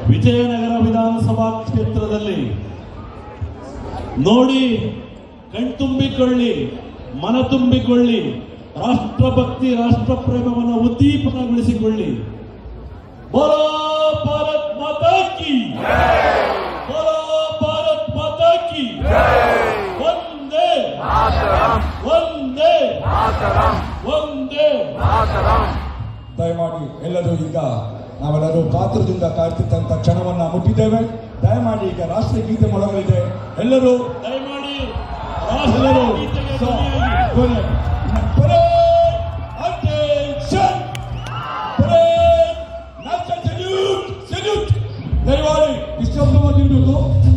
ವಿಜಯನಗರ ವಿಧಾನಸಭಾ ಕ್ಷೇತ್ರದಲ್ಲಿ ನೋಡಿ ಕಣ್ತುಂಬಿಕೊಳ್ಳಿ ಮನ ತುಂಬಿಕೊಳ್ಳಿ ರಾಷ್ಟ್ರಭಕ್ತಿ ರಾಷ್ಟ್ರ ಪ್ರೇಮವನ್ನು ಉದ್ದೀಪನಗೊಳಿಸಿಕೊಳ್ಳಿ ಬೋಲೋ ಭಾರತ್ ಮಾತಾ ಕಿ ಬೋಲೋ ಭಾರತ್ ಮಾತಾ ಕಿ ಒಂದೇ ಒಂದೇ ಒಂದೇ ದಯಮಾಡಿ ಎಲ್ಲರೂ ಈಗ ನಾವೆಲ್ಲರೂ ಕಾತುರದಿಂದ ಕಾಯ್ತಿದ್ದಂತ ಕ್ಷಣವನ್ನ ಮುಟ್ಟಿದ್ದೇವೆ ದಯಮಾಡಿ ಈಗ ರಾಷ್ಟ್ರೀಯ ಗೀತೆ ಮೊಳಗಲಿದೆ ಎಲ್ಲರೂ ದಯಮಾಡಿ ರಾಷ್ಟ್ರ ಗೀತೆಗೆ ಧ್ವನಿಯಾಗಿ. Parade! Attention! Parade! National salute! Salute! ದಯಮಾಡಿ ನಿಶ್ಶಬ್ದವಾಗಿರ್ಬೇಕು